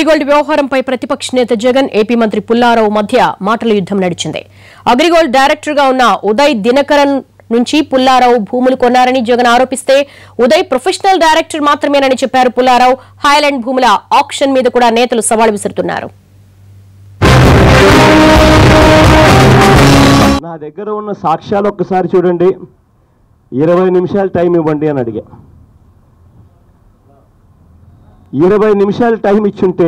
అగ్రిగోల్డ్ వ్యవహారంపై ప్రతిపక్ష నేత జగన్ ఏపీ మంత్రి పుల్లారావు మధ్య మాటల యుద్ధం నడిచింది అగ్రిగోల్డ్ డైరెక్టర్ గా ఉన్న ఉదయ్ దినకరన్ నుంచి పుల్లారావు భూములు కొన్నారని జగన్ ఆరోపిస్తే ఉదయ్ ప్రొఫెషనల్ డైరెక్టర్ మాత్రమేనని చెప్పారు పుల్లారావు హైలాండ్ భూముల ఆక్షన్ మీద కూడా నేతలు సవాల్ విసురుతున్నారు నా దగ్గర ఉన్న సాక్ష్యాలు ఒక్కసారి చూడండి ఇరవై నిమిషాలు టైం ఇవ్వండి అని అడిగా ఇరవై నిమిషాలు టైం ఇచ్చుంటే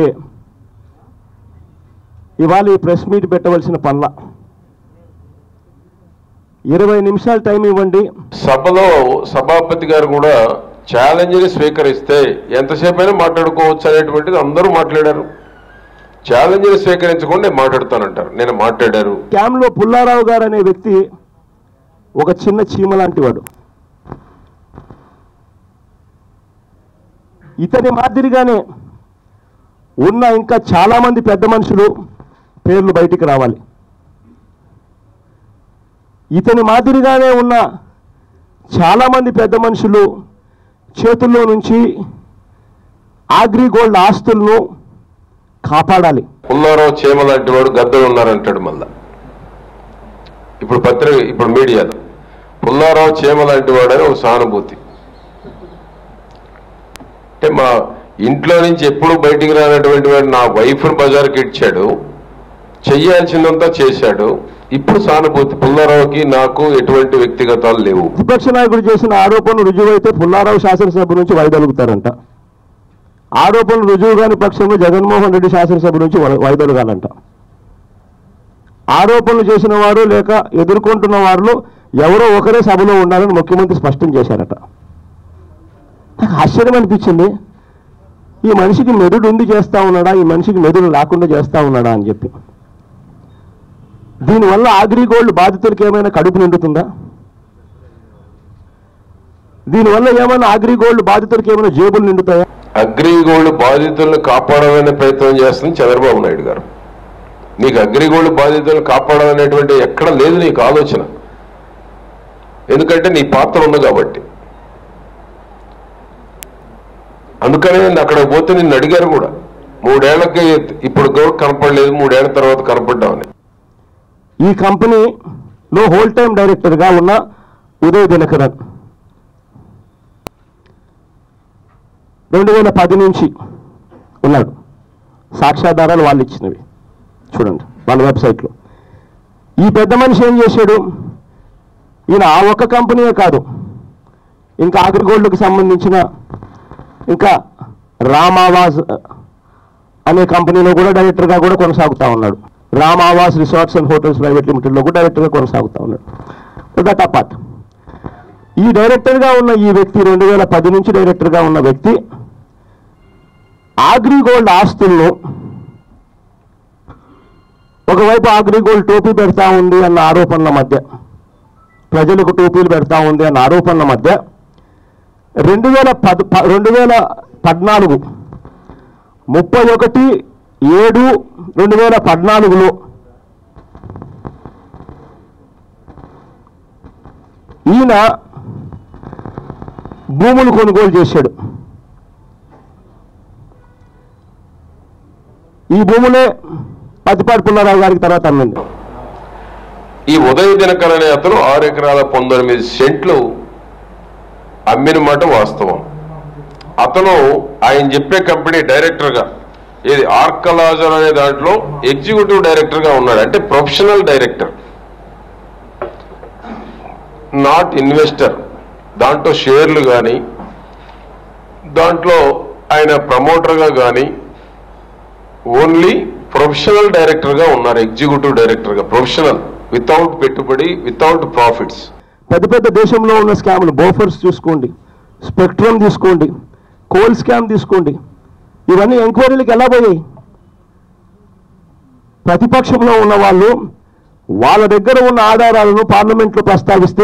ఇవాళ ఈ ప్రెస్ మీట్ పెట్టవలసిన పనుల ఇరవై నిమిషాలు టైం ఇవ్వండి సభలో సభాపతి గారు కూడా ఛాలెంజ్ని స్వీకరిస్తే ఎంతసేపు అయినా మాట్లాడుకోవచ్చు అనేటువంటిది అందరూ మాట్లాడారు ఛాలెంజ్ని స్వీకరించకుండా నేను మాట్లాడతానంటారు నేను మాట్లాడారు క్యాంప్లో పుల్లారావు గారు అనే వ్యక్తి ఒక చిన్న చీమ లాంటి వాడు ఇతని మాదిరిగానే ఉన్న ఇంకా చాలా మంది పెద్ద మనుషులు పేర్లు బయటికి రావాలి ఇతని మాదిరిగానే ఉన్న చాలా మంది పెద్ద మనుషులు చేతుల్లో నుంచి ఆగ్రిగోల్డ్ ఆస్తులను కాపాడాలి పుల్లారావు చీమ లాంటి వాడు గద్దలు ఉన్నారంటాడు మళ్ళా ఇప్పుడు పత్రిక ఇప్పుడు మీడియాలో పుల్లారావు చీమ లాంటి వాడని ఒక సానుభూతి అంటే మా ఇంట్లో నుంచి ఎప్పుడు బయటికి రానటువంటి వాడు నా వైఫ్ను బజార్కి ఇచ్చాడు చెయ్యాల్సిందంతా చేశాడు ఇప్పుడు సానుభూతి పుల్లారావుకి నాకు ఎటువంటి వ్యక్తిగతాలు లేవు ప్రతిపక్ష నాయకుడు చేసిన ఆరోపణలు రుజువైతే పుల్లారావు శాసనసభ నుంచి వైదొలుగుతారంట ఆరోపణలు రుజువు కాని పక్షంలో జగన్మోహన్ రెడ్డి శాసనసభ నుంచి వై- వైదొలగాలంట ఆరోపణలు చేసిన వారు లేక ఎదుర్కొంటున్న వారిలో ఎవరో ఒకరే సభలో ఉండాలని ముఖ్యమంత్రి స్పష్టం చేశారట నాకు ఆశ్చర్యం అనిపించింది ఈ మనిషికి మెదడు ఉండి చేస్తా ఉన్నాడా ఈ మనిషికి మెదడు లేకుండా చేస్తా ఉన్నాడా అని చెప్పి దీనివల్ల అగ్రిగోల్డ్ బాధితులకు ఏమైనా కడుపు నిండుతుందా దీనివల్ల ఏమైనా అగ్రిగోల్డ్ బాధితులకు ఏమైనా జేబులు నిండుతాయా అగ్రిగోల్డ్ బాధితులను కాపాడాలనే ప్రయత్నం చేస్తుంది చంద్రబాబు నాయుడు గారు నీకు అగ్రిగోల్డ్ బాధితులను కాపాడాలనేటువంటి ఎక్కడ లేదు నీకు ఆలోచన ఎందుకంటే నీ పాత్ర ఉంది కాబట్టి అందుకనే నేను అక్కడ పోతే నిన్ను అడిగారు కూడా మూడేళ్లకి ఇప్పుడు కూడా కనపడలేదు మూడేళ్ల తర్వాత కనపడ్డామని ఈ కంపెనీలో హోల్ టైం డైరెక్టర్గా ఉన్న ఉదయ్ దినకరన్ రెండు వేల పది నుంచి ఉన్నాడు సాక్ష్యాధారాలు వాళ్ళు ఇచ్చినవి చూడండి వాళ్ళ వెబ్సైట్లో ఈ పెద్ద మనిషి ఏం చేశాడు ఈయన ఆ ఒక్క కంపెనీయే కాదు ఇంకా అగ్రిగోల్డ్కి సంబంధించిన ఇంకా రామావాస్ అనే కంపెనీలో కూడా డైరెక్టర్గా కూడా కొనసాగుతా ఉన్నాడు Ram Awas resorts and hotels private లిమిటెడ్లో కూడా డైరెక్టర్గా కొనసాగుతా ఉన్నాడు దట్ అపార్ట్ ఈ డైరెక్టర్గా ఉన్న ఈ వ్యక్తి రెండు వేల పది నుంచి డైరెక్టర్గా ఉన్న వ్యక్తి ఆగ్రిగోల్డ్ ఆస్తులను ఒకవైపు ఆగ్రిగోల్డ్ టోపీ పెడతా ఉంది అన్న ఆరోపణల మధ్య ప్రజలకు టోపీలు పెడతా ఉంది అన్న ఆరోపణల మధ్య రెండు వేల పద్ ప- రెండు వేల పద్నాలుగు ముప్పై ఒకటి ఏడు రెండు వేల పద్నాలుగులో ఈయన భూములు కొనుగోలు చేశాడు ఈ భూములే పతిపాటి పుల్లారావు గారికి తర్వాత అమ్మింది ఈ ఉదయ దినకర్ అనే అతను ఆరు ఎకరాల పంతొమ్మిది సెంట్లు అమ్మిన మాట వాస్తవం అతను ఆయన చెప్పే కంపెనీ డైరెక్టర్ గా ఇది ఆర్కలాజర్ అనే దాంట్లో ఎగ్జిక్యూటివ్ డైరెక్టర్ గా ఉన్నాడు అంటే ప్రొఫెషనల్ డైరెక్టర్ నాట్ ఇన్వెస్టర్ దాంట్లో షేర్లు కానీ దాంట్లో ఆయన ప్రమోటర్ గా కానీ ఓన్లీ ప్రొఫెషనల్ డైరెక్టర్ గా ఉన్నారు ఎగ్జిక్యూటివ్ డైరెక్టర్ గా ప్రొఫెషనల్ వితౌట్ పెట్టుబడి వితౌట్ ప్రాఫిట్స్ పెద్ద పెద్ద దేశంలో ఉన్న స్కాములు బోఫర్స్ చూసుకోండి స్పెక్ట్రమ్ తీసుకోండి కోల్ స్కామ్ తీసుకోండి ఇవన్నీ ఎంక్వైరీలకు ఎలా పోయాయి ప్రతిపక్షంలో ఉన్న వాళ్ళు వాళ్ళ దగ్గర ఉన్న ఆధారాలను పార్లమెంట్లో ప్రస్తావిస్తే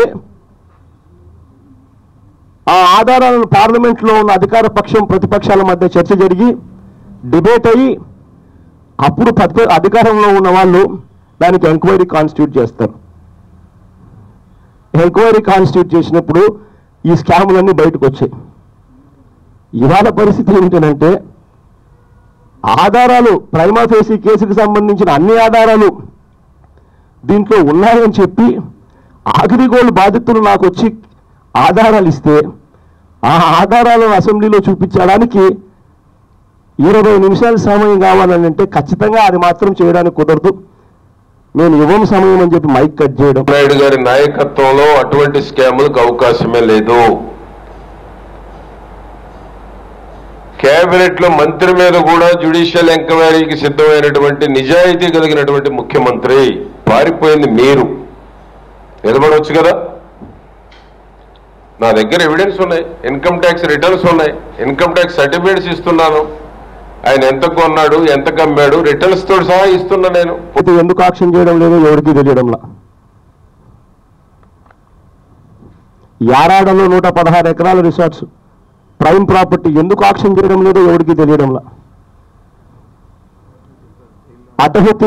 ఆ ఆధారాలను పార్లమెంట్లో ఉన్న అధికార పక్షం ప్రతిపక్షాల మధ్య చర్చ జరిగి డిబేట్ అయ్యి అప్పుడు ప్రతి అధికారంలో ఉన్న వాళ్ళు దానికి ఎంక్వైరీ కాన్స్టిట్యూట్ చేస్తారు ఎంక్వైరీ కాన్స్టిట్యూట్ చేసినప్పుడు ఈ స్కాములన్నీ బయటకు వచ్చాయి ఇవాళ పరిస్థితి ఏంటంటే ఆధారాలు ప్రైమా ఫేసీ కేసుకు సంబంధించిన అన్ని ఆధారాలు దీంట్లో ఉన్నాయని చెప్పి ఆగ్రిగోల్డ్ బాధితులు నాకు వచ్చి ఆధారాలు ఇస్తే ఆ ఆధారాలను అసెంబ్లీలో చూపించడానికి ఇరవై నిమిషాల సమయం కావాలని అంటే ఖచ్చితంగా అది మాత్రం చేయడానికి కుదరదు నేను ఇవ్వం సమయం అని చెప్పి మైక్ కట్ చేయడం నాయుడు గారి నాయకత్వంలో అటువంటి స్కాములకు అవకాశమే లేదు కేబినెట్ లో మంత్రి మీద కూడా జ్యుడిషియల్ ఎంక్వైరీకి సిద్ధమైనటువంటి నిజాయితీ కలిగినటువంటి ముఖ్యమంత్రి పారిపోయింది మీరు నిలబడవచ్చు కదా నా దగ్గర ఎవిడెన్స్ ఉన్నాయి ఇన్కమ్ ట్యాక్స్ రిటర్న్స్ ఉన్నాయి ఇన్కమ్ ట్యాక్స్ సర్టిఫికేట్స్ ఇస్తున్నాను ఆయన ఎంత కొన్నాడు ఎంత కమ్మాడు రిటర్న్స్ తో సహా ఇస్తున్నా నేను అయితే ఎందుకు ఆక్షన్ చేయడం లేదో ఎవరికి తెలియడంలా యారాడలో నూట పదహారు ఎకరాల రిసార్ట్స్ ప్రైమ్ ప్రాపర్టీ ఎందుకు ఆక్షన్ చేయడం లేదో ఎవరికి తెలియడంలా అటహతి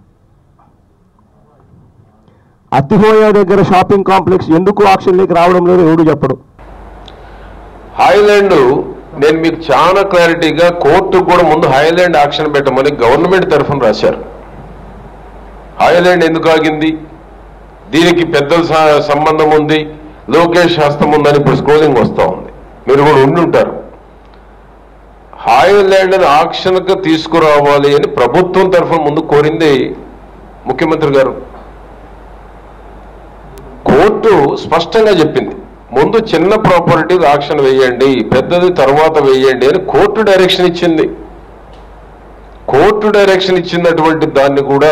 అతిహోయ దగ్గర షాపింగ్ కాంప్లెక్స్ ఎందుకు ఆక్షన్లోకి రావడం లేదో ఎవడు చెప్పడు హాయ్లాండ్ నేను మీకు చాలా క్లారిటీగా కోర్టు కూడా ముందు హాయ్లాండ్ ఆక్షన్ పెట్టమని గవర్నమెంట్ తరఫున రాశారు హాయ్లాండ్ ఎందుకు ఆగింది దీనికి పెద్దల స- సంబంధం ఉంది లోకేష్ హస్తం ఉందని ఇప్పుడు స్క్రోలింగ్ వస్తూ ఉంది మీరు కూడా ఉండి ఉంటారు హాయ్లాండ్ ఆక్షన్కు తీసుకురావాలి అని ప్రభుత్వం తరఫున ముందు కోరింది ముఖ్యమంత్రి గారు కోర్టు స్పష్టంగా చెప్పింది ముందు చిన్న ప్రాపర్టీ ఆక్షన్ వేయండి పెద్దది తర్వాత వేయండి అని కోర్టు డైరెక్షన్ ఇచ్చింది కోర్టు డైరెక్షన్ ఇచ్చినటువంటి దాన్ని కూడా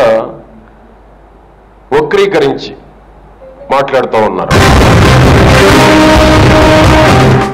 వక్రీకరించి మాట్లాడుతూ ఉన్నారు